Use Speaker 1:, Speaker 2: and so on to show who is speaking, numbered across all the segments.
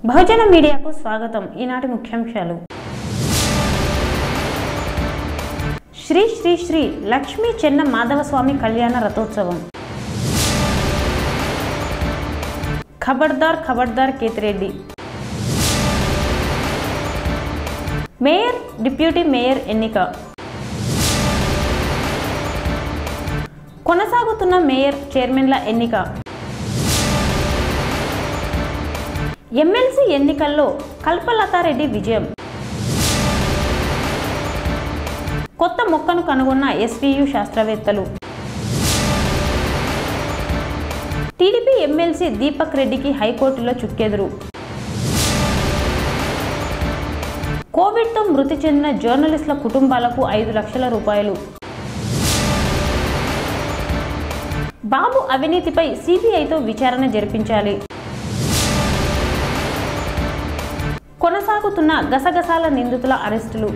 Speaker 1: బహుజన మీడియాకు స్వాగతం ఈనాటి ముఖ్యాంశాలు శ్రీ శ్రీ శ్రీ లక్ష్మీ చెన్న మాధవస్వామి కళ్యాణ రథోత్సవం ఖబర్దార్ ఖబర్దార్ కేతిరెడ్డి మేయర్ డిప్యూటీ మేయర్ ఎన్నిక కొనసాగుతున్న మేయర్ చైర్మన్ల ఎన్నిక ఎమ్మెల్సీ ఎన్నికల్లో కల్పలతారెడ్డి విజయం కొత్త మొక్కను కనుగొన్న ఎస్వియు శాస్త్రవేత్తలు టీడీపీ ఎమ్మెల్సీ దీపక్ రెడ్డికి హైకోర్టులో చుక్కెదురు కోవిడ్తో మృతి చెందిన జర్నలిస్టుల కుటుంబాలకు ఐదు లక్షల రూపాయలు బాబు అవినీతిపై సిబిఐతో విచారణ జరిపించాలి కొనసాగుతున్న గసగసాల నిందితుల అరెస్టులు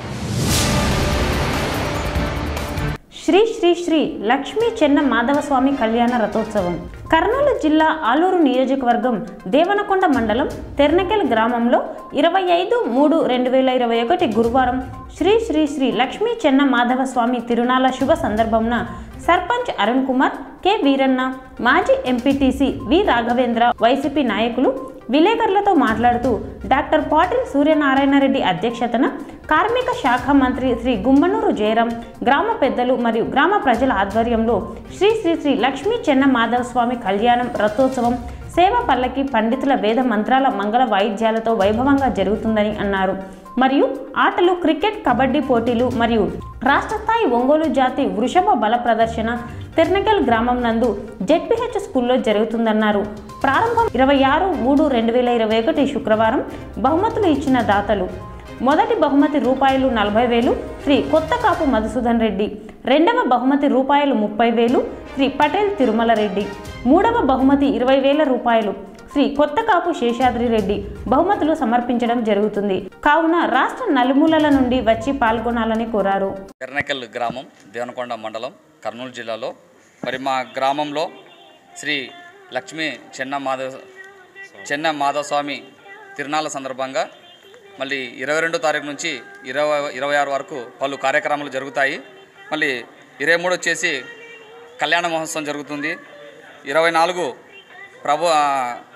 Speaker 1: శ్రీ శ్రీ శ్రీ లక్ష్మీ చెన్న మాధవస్వామి కళ్యాణ రథోత్సవం కర్నూలు జిల్లా ఆలూరు నియోజకవర్గం దేవనకొండ మండలం తెర్నకెల్ గ్రామంలో ఇరవై ఐదు మూడు రెండు వేల ఇరవై ఒకటి గురువారం శ్రీ శ్రీ శ్రీ లక్ష్మీ చెన్న మాధవస్వామి తిరునాళ శుభ సందర్భంన సర్పంచ్ అరుణ్ కుమార్ కె వీరన్న మాజీ ఎంపీటీసీ వి రాఘవేంద్ర వైసీపీ నాయకులు విలేకరులతో మాట్లాడుతూ డాక్టర్ పాటిల్ సూర్యనారాయణ రెడ్డి అధ్యక్షతన కార్మిక శాఖ మంత్రి శ్రీ గుమ్మనూరు జయరాం గ్రామ పెద్దలు మరియు గ్రామ ప్రజల ఆధ్వర్యంలో శ్రీ శ్రీ శ్రీ లక్ష్మీ చెన్న మాధవ స్వామి కళ్యాణం రథోత్సవం సేవ పల్లకి పండితుల వేద మంత్రాల మంగళ వాయిద్యాలతో వైభవంగా జరుగుతుందని అన్నారు మరియు ఆటలు క్రికెట్ కబడ్డీ పోటీలు మరియు రాష్ట్ర స్థాయి ఒంగోలు జాతి వృషభ బల ప్రదర్శన తిర్నగల్ గ్రామం నందు జెడ్పీహెచ్ స్కూల్లో జరుగుతుందన్నారు ప్రారంభం ఇరవై ఆరు మూడు రెండు వేల ఇరవై ఒకటి శుక్రవారం బహుమతులు ఇచ్చిన దాతలు మొదటి బహుమతి రూపాయలు నలభై వేలు శ్రీ కొత్త కాపు మధుసూదన్ రెడ్డి రెండవ బహుమతి రూపాయలు ముప్పై వేలు శ్రీ పటేల్ తిరుమల రెడ్డి మూడవ బహుమతి ఇరవై వేల రూపాయలు శ్రీ కొత్త కాపు శేషాద్రి రెడ్డి బహుమతులు సమర్పించడం జరుగుతుంది కావున రాష్ట్ర నలుమూలల నుండి వచ్చి పాల్గొనాలని కోరారు
Speaker 2: ఎర్నకెల్ గ్రామం దేవనకొండ మండలం కర్నూలు జిల్లాలో మరి మా గ్రామంలో శ్రీ లక్ష్మీ చెన్న మాధవ చెన్న మాధవస్వామి తిరునాళ్ళ సందర్భంగా మళ్ళీ ఇరవై రెండో తారీఖు నుంచి ఇరవై ఇరవై ఆరు వరకు పలు కార్యక్రమాలు జరుగుతాయి మళ్ళీ ఇరవై మూడు వచ్చేసి కళ్యాణ మహోత్సవం జరుగుతుంది ఇరవై నాలుగు ప్రభు ఆ,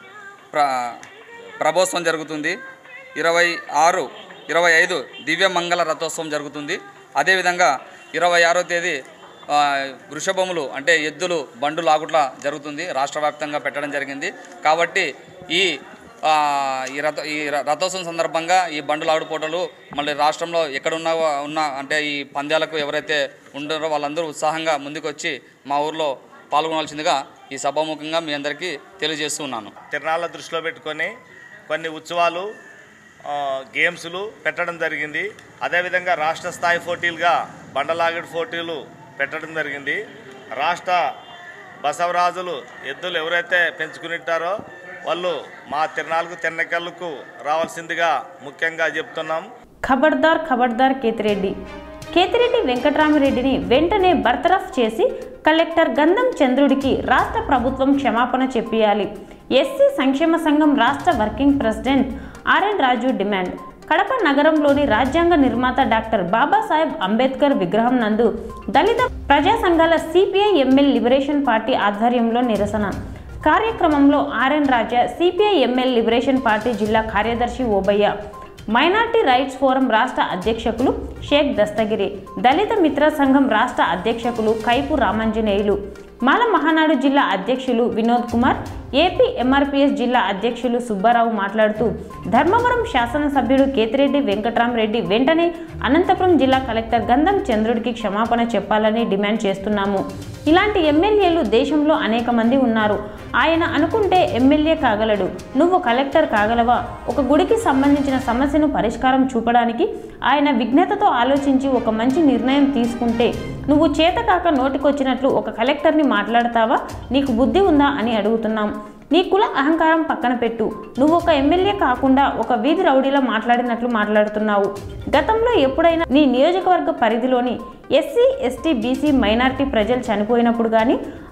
Speaker 2: ప్ర ప్రభోత్సవం జరుగుతుంది ఇరవై ఆరు ఇరవై ఐదు దివ్య మంగళ రథోత్సవం జరుగుతుంది అదేవిధంగా ఇరవై ఆరో తేదీ ఆ, వృషభములు అంటే ఎద్దులు బండు లాగుట్ల జరుగుతుంది రాష్ట్ర వ్యాప్తంగా పెట్టడం జరిగింది కాబట్టి ఈ ఆ, ఈ రథ ఈ ర- రథోత్సవం సందర్భంగా ఈ బండు లాగుడు పోటలు మళ్ళీ రాష్ట్రంలో ఎక్కడున్నా ఉన్న అంటే ఈ పంద్యాలకు ఎవరైతే ఉండారో వాళ్ళందరూ ఉత్సాహంగా ముందుకొచ్చి మా ఊర్లో పాల్గొనాల్సిందిగా ఈ సభాముఖంగా మీ అందరికీ తెలియజేస్తున్నాను
Speaker 3: తిరణాల దృష్టిలో పెట్టుకొని కొన్ని ఉత్సవాలు ఆ, గేమ్స్లు పెట్టడం జరిగింది అదేవిధంగా రాష్ట్ర స్థాయి పోటీలుగా బండలాగడి పోటీలు పెట్టడం జరిగింది రాష్ట్ర బసవరాజులు ఎద్దులు ఎవరైతే పెంచుకునింటారో వాళ్ళు మా తిరణాలకు తిన్నకెళ్ళకు రావాల్సిందిగా ముఖ్యంగా చెప్తున్నాం
Speaker 1: ఖబర్దార్ ఖబర్దార్ కేతిరెడ్డి కేతిరెడ్డి వెంకట్రామిరెడ్డిని వెంటనే బర్తరఫ్ చేసి కలెక్టర్ గంధం చంద్రుడికి రాష్ట్ర ప్రభుత్వం క్షమాపణ చెప్పియాలి ఎస్సీ సంక్షేమ సంఘం రాష్ట్ర working president RN Raju demand Kadapa నగరంలోని రాజ్యాంగ నిర్మాత డాక్టర్ బాబాసాహెబ్ అంబేద్కర్ విగ్రహం నందు దళిత ప్రజా సంఘాల సిపిఐ ఎంఎల్ లిబరేషన్ పార్టీ ఆధ్వర్యంలో నిరసన కార్యక్రమంలో RN Raja CPI ML liberation party జిల్లా కార్యదర్శి ఓబయ్య మైనార్టీ రైట్స్ ఫోరం రాష్ట్ర అధ్యక్షకులు షేక్ దస్తగిరి దళిత మిత్ర సంఘం రాష్ట్ర అధ్యక్షకులు కైపు రామంజనేయులు మాల మహానాడు జిల్లా అధ్యక్షులు వినోద్ కుమార్ ఏపీ ఎంఆర్పిఎస్ జిల్లా అధ్యక్షులు సుబ్బారావు మాట్లాడుతూ ధర్మవరం శాసనసభ్యుడు కేతిరెడ్డి వెంకట్రామరెడ్డి వెంటనే అనంతపురం జిల్లా కలెక్టర్ గంధం చంద్రుడికి క్షమాపణ చెప్పాలని డిమాండ్ చేస్తున్నాము ఇలాంటి ఎమ్మెల్యేలు దేశంలో అనేక మంది ఉన్నారు ఆయన అనుకుంటే ఎమ్మెల్యే కాగలడు నువ్వు కలెక్టర్ కాగలవా ఒక గుడికి సంబంధించిన సమస్యను పరిష్కారం చూపడానికి ఆయన విఘ్నతతో ఆలోచించి ఒక మంచి నిర్ణయం తీసుకుంటే నువ్వు చేతకాక నోటికొచ్చినట్లు ఒక కలెక్టర్ని మాట్లాడతావా నీకు బుద్ధి ఉందా అని అడుగుతున్నాం నీ కుల అహంకారం పక్కన పెట్టు నువ్వు ఒక ఎమ్మెల్యే కాకుండా ఒక వీధి రౌడీలో మాట్లాడినట్లు మాట్లాడుతున్నావు గతంలో ఎప్పుడైనా నీ నియోజకవర్గ పరిధిలోని ఎస్సీ ఎస్టీ బీసీ మైనారిటీ ప్రజలు చనిపోయినప్పుడు కానీ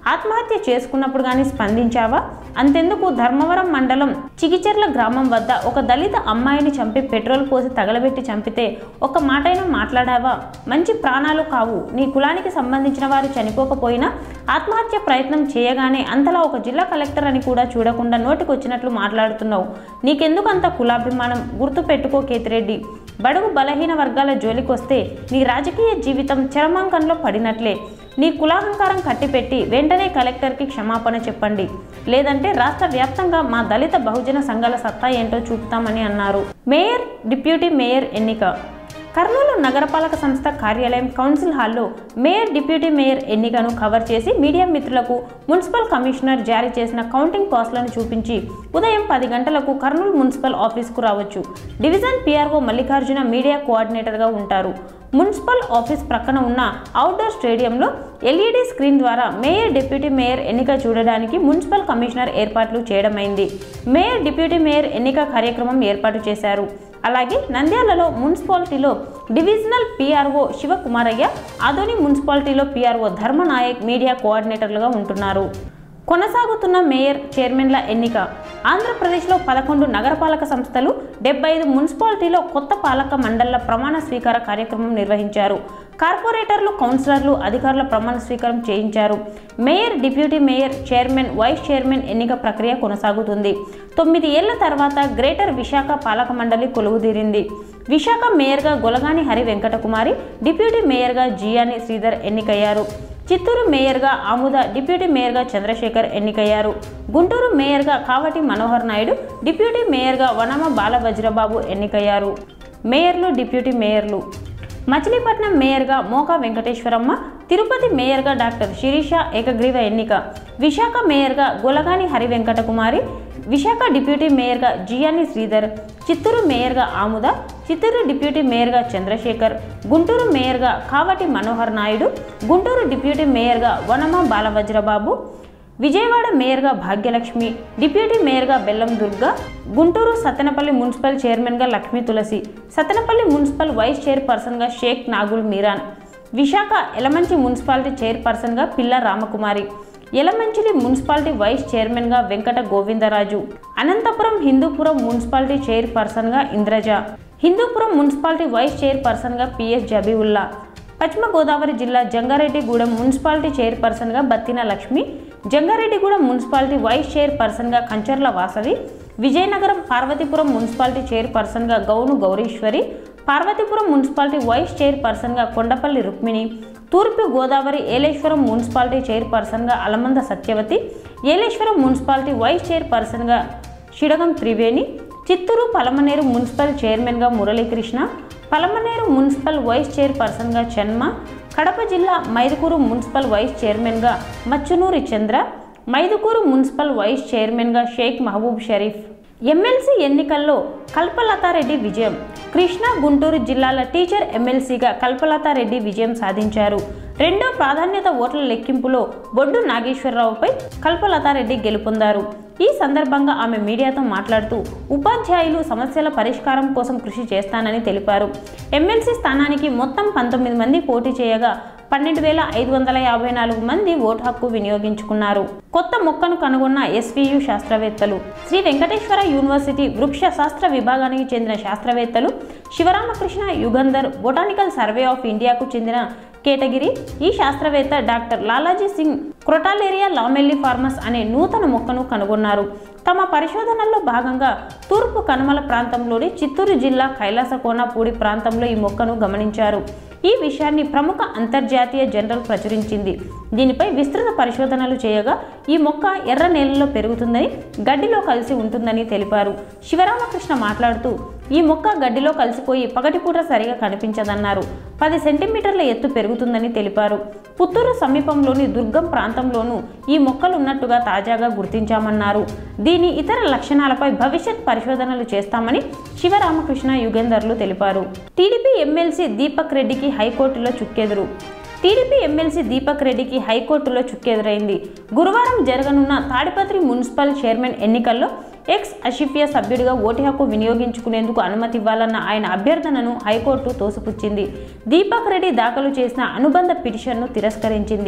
Speaker 1: ఆత్మహత్య చేసుకున్నప్పుడు కానీ స్పందించావా అంతెందుకు ధర్మవరం మండలం చిగిచెర్ల గ్రామం వద్ద ఒక దళిత అమ్మాయిని చంపి పెట్రోల్ పోసి తగలబెట్టి చంపితే ఒక మాటైనా మాట్లాడావా మంచి ప్రాణాలు కావు నీ కులానికి సంబంధించిన వారు చనిపోకపోయినా ఆత్మహత్య ప్రయత్నం చేయగానే అంతలా ఒక జిల్లా కలెక్టర్ అని కూడా చూడకుండా నోటికొచ్చినట్లు మాట్లాడుతున్నావు నీకెందుకు అంత కులాభిమానం గుర్తు పెట్టుకో కేతిరెడ్డి బడుగు బలహీన వర్గాల జోలికొస్తే నీ రాజకీయ జీవితం చరమాంకంలో పడినట్లే నీ కులాహంకారం కట్టిపెట్టి వెంటనే కలెక్టర్కి క్షమాపణ చెప్పండి లేదంటే రాష్ట్ర వ్యాప్తంగా మా దళిత బహుజన సంఘాల సత్తా ఏంటో చూపుతామని అన్నారు మేయర్ డిప్యూటీ మేయర్ ఎన్నిక కర్నూలు నగరపాలక సంస్థ కార్యాలయం కౌన్సిల్ హాల్లో మేయర్ డిప్యూటీ మేయర్ ఎన్నికను కవర్ చేసి మీడియా మిత్రులకు మున్సిపల్ కమిషనర్ జారీ చేసిన కౌంటింగ్ పాస్లను చూపించి ఉదయం పది గంటలకు కర్నూలు మున్సిపల్ ఆఫీస్కు రావచ్చు డివిజన్ పిఆర్ఓ మల్లికార్జున మీడియా కోఆర్డినేటర్గా ఉంటారు మున్సిపల్ ఆఫీస్ ప్రక్కన ఉన్న అవుట్డోర్ స్టేడియంలో ఎల్ఈడి స్క్రీన్ ద్వారా మేయర్ డిప్యూటీ మేయర్ ఎన్నిక చూడడానికి మున్సిపల్ కమిషనర్ ఏర్పాట్లు చేయడమైంది మేయర్ డిప్యూటీ మేయర్ ఎన్నిక కార్యక్రమం ఏర్పాటు చేశారు అలాగే నంద్యాలలో మున్సిపాలిటీలో డివిజనల్ పిఆర్ఓ శివకుమారయ్య ఆదోని మున్సిపాలిటీలో పిఆర్ఓ ధర్మనాయక్ మీడియా కోఆర్డినేటర్లుగా ఉంటున్నారు కొనసాగుతున్న మేయర్ చైర్మన్ల ఎన్నిక ఆంధ్రప్రదేశ్లో పదకొండు నగరపాలక సంస్థలు డెబ్బై ఐదు మున్సిపాలిటీలో కొత్త పాలక మండళ్ల ప్రమాణ స్వీకార కార్యక్రమం నిర్వహించారు కార్పొరేటర్లు కౌన్సిలర్లు అధికారుల ప్రమాణ స్వీకారం చేయించారు mayor deputy mayor chairman vice chairman ఎన్నిక ప్రక్రియ కొనసాగుతుంది తొమ్మిది ఏళ్ల తర్వాత గ్రేటర్ విశాఖ పాలక మండలి కొలువుదీరింది విశాఖ మేయర్గా గొలగాని హరి వెంకటకుమారి డిప్యూటీ మేయర్గా జియాని శ్రీధర్ ఎన్నికయ్యారు చిత్తూరు మేయర్గా ఆముద డిప్యూటీ మేయర్గా చంద్రశేఖర్ ఎన్నికయ్యారు గుంటూరు మేయర్గా కావటి మనోహర్ నాయుడు డిప్యూటీ మేయర్గా వనమ బాలవజ్రబాబు ఎన్నికయ్యారు మేయర్లు డిప్యూటీ మేయర్లు మచిలీపట్నం మేయర్గా మోకా వెంకటేశ్వరమ్మ తిరుపతి మేయర్గా డాక్టర్ శిరీష ఏకగ్రీవ ఎన్నిక విశాఖ మేయర్గా గొలగాని హరి వెంకటకుమారి విశాఖ డిప్యూటీ మేయర్గా జియాని శ్రీధర్ చిత్తూరు మేయర్గా ఆముద చిత్తూరు డిప్యూటీ మేయర్గా చంద్రశేఖర్ గుంటూరు మేయర్గా కావటి మనోహర్ నాయుడు గుంటూరు డిప్యూటీ మేయర్గా వనమ బాలవజ్రబాబు విజయవాడ మేయర్గా భాగ్యలక్ష్మి డిప్యూటీ మేయర్గా బెల్లం దుర్గా గుంటూరు సత్తెనపల్లి మున్సిపల్ చైర్మన్గా లక్ష్మీ తులసి సత్తెనపల్లి మున్సిపల్ వైస్ చైర్పర్సన్గా షేక్ నాగుల్ మీరాన్ విశాఖ ఎలమంచి మున్సిపాలిటీ చైర్పర్సన్గా పిల్ల రామకుమారి ఎలమంచిలి మున్సిపాలిటీ వైస్ చైర్మన్గా వెంకట గోవిందరాజు అనంతపురం హిందూపురం మున్సిపాలిటీ చైర్పర్సన్గా ఇంద్రజ హిందూపురం మున్సిపాలిటీ వైస్ చైర్పర్సన్గా పిఎస్ జబీవుల్లా పశ్చిమ గోదావరి జిల్లా జంగారెడ్డిగూడెం మున్సిపాలిటీ చైర్పర్సన్గా బత్తిన లక్ష్మి జంగారెడ్డిగూడెం మున్సిపాలిటీ వైస్ చైర్పర్సన్గా కంచర్ల వాసవి విజయనగరం పార్వతీపురం మున్సిపాలిటీ చైర్పర్సన్గా గౌను గౌరీశ్వరి పార్వతీపురం మున్సిపాలిటీ వైస్ చైర్పర్సన్గా కొండపల్లి రుక్మిణి తూర్పు గోదావరి ఏలేశ్వరం మున్సిపాలిటీ చైర్పర్సన్గా అలమంద సత్యవతి ఏలేశ్వరం మున్సిపాలిటీ వైస్ చైర్పర్సన్గా షిడగం త్రివేణి చిత్తూరు పలమనేరు మున్సిపల్ చైర్మన్గా మురళీకృష్ణ పలమనేరు మున్సిపల్ వైస్ చైర్పర్సన్గా చెన్మ కడప జిల్లా మైదుకూరు మున్సిపల్ వైస్ చైర్మన్గా మచ్చునూరి చంద్ర మైదుకూరు మున్సిపల్ వైస్ చైర్మన్గా షేక్ మహబూబ్ షరీఫ్ ఎమ్మెల్సీ ఎన్నికల్లో కల్పలతారెడ్డి విజయం కృష్ణా గుంటూరు జిల్లాల టీచర్ ఎమ్మెల్సీగా కల్పలతారెడ్డి విజయం సాధించారు రెండో ప్రాధాన్యత ఓట్ల లెక్కింపులో బొడ్డు నాగేశ్వరరావుపై కల్పలతారెడ్డి గెలుపొందారు ఈ సందర్భంగా ఆమె మీడియాతో మాట్లాడుతూ ఉపాధ్యాయులు సమస్యల పరిష్కారం కోసం కృషి చేస్తానని తెలిపారు ఎమ్మెల్సీ స్థానానికి మొత్తం పంతొమ్మిది మంది పోటీ చేయగా పన్నెండు వేల ఐదు వందల యాభై నాలుగు మంది ఓటు హక్కు వినియోగించుకున్నారు కొత్త మొక్కను కనుగొన్న ఎస్వియు శాస్త్రవేత్తలు శ్రీ వెంకటేశ్వర యూనివర్సిటీ వృక్ష శాస్త్ర విభాగానికి చెందిన శాస్త్రవేత్తలు Sivaramakrishna Yugandhar botanical survey of ఇండియాకు చెందిన కేటగిరి ఈ శాస్త్రవేత్త doctor Lalaji Singh crotalaria lamelliformis అనే నూతన మొక్కను కనుగొన్నారు తమ పరిశోధనల్లో భాగంగా తూర్పు కనుమల ప్రాంతంలోని చిత్తూరు జిల్లా కైలాసకోనపూడి ప్రాంతంలో ఈ మొక్కను గమనించారు ఈ విషయాన్ని ప్రముఖ అంతర్జాతీయ జర్నల్ ప్రచురించింది దీనిపై విస్తృత పరిశోధనలు చేయగా ఈ మొక్క ఎర్ర నేలలో పెరుగుతుందని గడ్డిలో కలిసి ఉంటుందని తెలిపారు శివరామకృష్ణ మాట్లాడుతూ ఈ మొక్క గడ్డిలో కలిసిపోయి పగటిపూట సరిగా కనిపించదన్నారు పది సెంటీమీటర్ల ఎత్తు పెరుగుతుందని తెలిపారు పుత్తూరు సమీపంలోని దుర్గం ప్రాంతంలోనూ ఈ మొక్కలు ఉన్నట్టుగా తాజాగా గుర్తించామన్నారు దీని ఇతర లక్షణాలపై భవిష్యత్ పరిశోధనలు చేస్తామని శివరామకృష్ణ యుగేందర్లు తెలిపారు టీడీపీ ఎమ్మెల్సీ దీపక్ రెడ్డికి హైకోర్టులో చుక్కెదురు టీడీపీ ఎమ్మెల్సీ దీపక్ రెడ్డికి హైకోర్టులో చుక్కెదురైంది గురువారం జరగనున్న తాడిపత్రి మున్సిపల్ చైర్మన్ ఎన్నికల్లో ఎక్స్ అషిఫియా సభ్యుడిగా ఓటు హక్కు వినియోగించుకునేందుకు అనుమతి ఇవ్వాలన్న ఆయన అభ్యర్థనను హైకోర్టు తోసిపుచ్చింది దీపక్ రెడ్డి దాఖలు చేసిన అనుబంధ పిటిషన్ను తిరస్కరించింది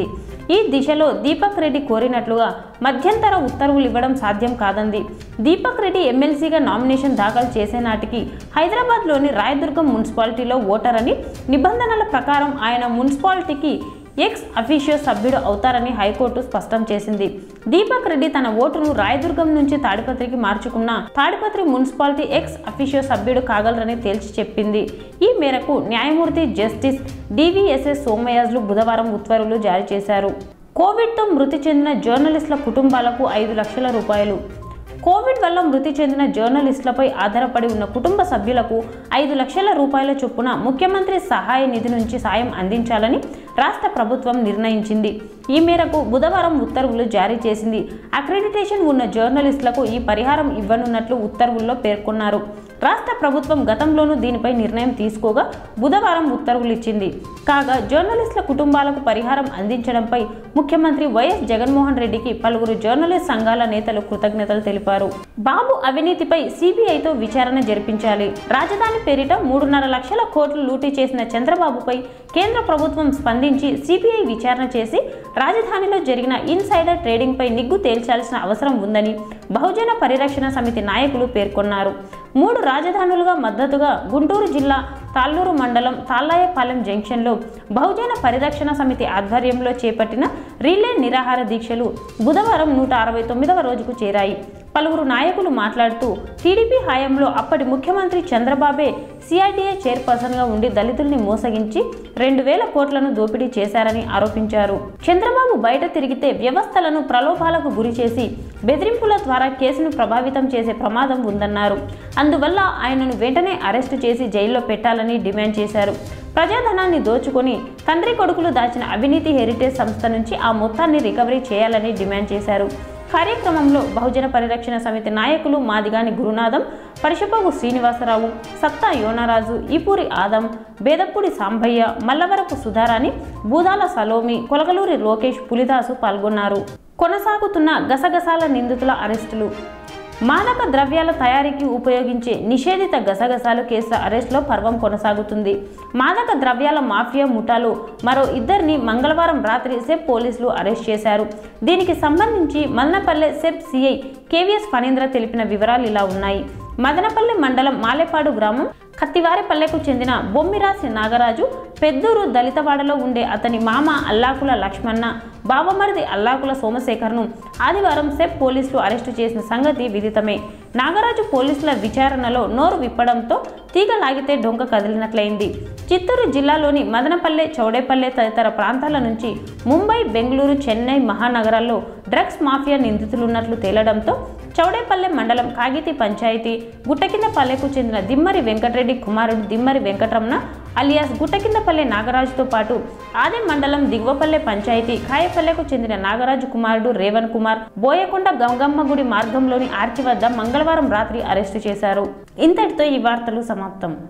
Speaker 1: ఈ దిశలో దీపక్ రెడ్డి కోరినట్లుగా మధ్యంతర ఉత్తర్వులు ఇవ్వడం సాధ్యం కాదంది దీపక్ రెడ్డి ఎమ్మెల్సీగా నామినేషన్ దాఖలు చేసే నాటికి హైదరాబాద్లోని రాయదుర్గం మున్సిపాలిటీలో ఓటర్ అని నిబంధనల ప్రకారం ఆయన మున్సిపాలిటీకి ఎక్స్ అఫీషియో సభ్యుడు అవుతారని హైకోర్టు స్పష్టం చేసింది దీపక్ రెడ్డి తన ఓటును రాయదుర్గం నుంచి తాడిపత్రికి మార్చుకున్న తాడిపత్రి మున్సిపాలిటీ ఎక్స్ అఫీషియో సభ్యుడు కాగలరని తేల్చి చెప్పింది ఈ మేరకు న్యాయమూర్తి జస్టిస్ డివిఎస్ఎస్ సోమయాజ్లు బుధవారం ఉత్తర్వులు జారీ చేశారు కోవిడ్తో మృతి చెందిన జర్నలిస్టుల కుటుంబాలకు ఐదు లక్షల రూపాయలు కోవిడ్ వల్ల మృతి చెందిన జర్నలిస్టులపై ఆధారపడి ఉన్న కుటుంబ సభ్యులకు ఐదు లక్షల రూపాయల చొప్పున ముఖ్యమంత్రి సహాయ నిధి నుంచి సాయం అందించాలని రాష్ట్ర ప్రభుత్వం నిర్ణయించింది ఈ మేరకు బుధవారం ఉత్తర్వులు జారీ చేసింది అక్రెడిటేషన్ ఉన్న జర్నలిస్టులకు ఈ పరిహారం ఇవ్వనున్నట్లు ఉత్తర్వుల్లో పేర్కొన్నారు రాష్ట్ర ప్రభుత్వం గతంలోనూ దీనిపై నిర్ణయం తీసుకోగా బుధవారం ఉత్తర్వులు ఇచ్చింది కాగా జర్నలిస్టుల కుటుంబాలకు పరిహారం అందించడంపై ముఖ్యమంత్రి వైఎస్ జగన్మోహన్ రెడ్డికి పలువురు జర్నలిస్ట్ సంఘాల నేతలు కృతజ్ఞతలు తెలిపారు బాబు అవినీతిపై సిబిఐతో విచారణ జరిపించాలి రాజధాని పేరిట మూడున్నర లక్షల కోట్లు లూటీ చేసిన చంద్రబాబుపై కేంద్ర ప్రభుత్వం స్పందించి సిబిఐ విచారణ చేసి రాజధానిలో జరిగిన ఇన్సైడర్ ట్రేడింగ్పై నిగ్గు తేల్చాల్సిన అవసరం ఉందని బహుజన పరిరక్షణ సమితి నాయకులు పేర్కొన్నారు మూడు రాజధానులుగా మద్దతుగా గుంటూరు జిల్లా తాళ్ళూరు మండలం తాళ్ళాయపాలెం జంక్షన్లో బహుజన పరిరక్షణ సమితి ఆధ్వర్యంలో చేపట్టిన రిలే నిరాహార దీక్షలు బుధవారం నూట అరవై తొమ్మిదవ రోజుకు చేరాయి పలువురు నాయకులు మాట్లాడుతూ టీడీపీ హయాంలో అప్పటి ముఖ్యమంత్రి చంద్రబాబే సిఐటిఐ చైర్పర్సన్గా ఉండి దళితుల్ని మోసగించి రెండు వేల కోట్లను దోపిడీ చేశారని ఆరోపించారు చంద్రబాబు బయట తిరిగితే వ్యవస్థలను ప్రలోభాలకు గురి చేసి బెదిరింపుల ద్వారా కేసును ప్రభావితం చేసే ప్రమాదం ఉందన్నారు అందువల్ల ఆయనను వెంటనే అరెస్టు చేసి జైల్లో పెట్టాలని డిమాండ్ చేశారు ప్రజాధనాన్ని దోచుకొని తండ్రి కొడుకులు దాచిన అవినీతి హెరిటేజ్ సంస్థ నుంచి ఆ మొత్తాన్ని రికవరీ చేయాలని డిమాండ్ చేశారు కార్యక్రమంలో బహుజన పరిరక్షణ సమితి నాయకులు మాదిగాని గురునాథం పరిషపోగు శ్రీనివాసరావు సత్తా యోనరాజు ఈపూరి ఆదం బేదప్పూడి సాంబయ్య మల్లవరపు సుధారాణి బూదాల సలోమి కొలగలూరి లోకేష్ పులిదాసు పాల్గొన్నారు కొనసాగుతున్న గసగసాల నిందితుల అరెస్టులు మాదక ద్రవ్యాల తయారీకి ఉపయోగించే నిషేధిత గసగసాలు కేసుల అరెస్టులో పర్వం కొనసాగుతుంది మాదక ద్రవ్యాల మాఫియా ముఠాలో మరో ఇద్దరిని మంగళవారం రాత్రి సెబ్ పోలీసులు అరెస్ట్ చేశారు దీనికి సంబంధించి Madanapalle SEB CI KVS Phanindra తెలిపిన వివరాలు ఇలా ఉన్నాయి మదనపల్లి మండలం మాలేపాడు గ్రామం కత్తివారిపల్లెకు చెందిన బొమ్మిరాసి నాగరాజు పెద్దూరు దళితవాడలో ఉండే అతని మామ అల్లాకుల లక్ష్మణ బావమరిది అల్లాకుల సోమశేఖర్ను ఆదివారం సెబ్ పోలీసులు అరెస్టు చేసిన సంగతి విదితమే నాగరాజు పోలీసుల విచారణలో నోరు విప్పడంతో తీగ లాగితే డొంక కదిలినట్లయింది చిత్తూరు జిల్లాలోని మదనపల్లె చౌడేపల్లె తదితర ప్రాంతాల నుంచి ముంబై బెంగళూరు చెన్నై మహానగరాల్లో డ్రగ్స్ మాఫియా నిందితులున్నట్లు తేలడంతో చౌడేపల్లె మండలం కాగితి పంచాయతీ గుట్టకిందపల్లెకు చెందిన దిమ్మరి వెంకటరెడ్డి కుమారుడు దిమ్మరి వెంకటరమణ అలియాస్ గుట్టకిందపల్లె నాగరాజుతో పాటు ఆది మండలం దిగువపల్లె పంచాయతీ కాయపల్లెకు చెందిన నాగరాజు కుమారుడు రేవణ్ కుమార్ బోయకొండ గంగమ్మ గుడి మార్గంలోని ఆర్చి వద్ద మంగళవారం రాత్రి అరెస్టు చేశారు ఇంతటితో ఈ వార్తలు సమాప్తం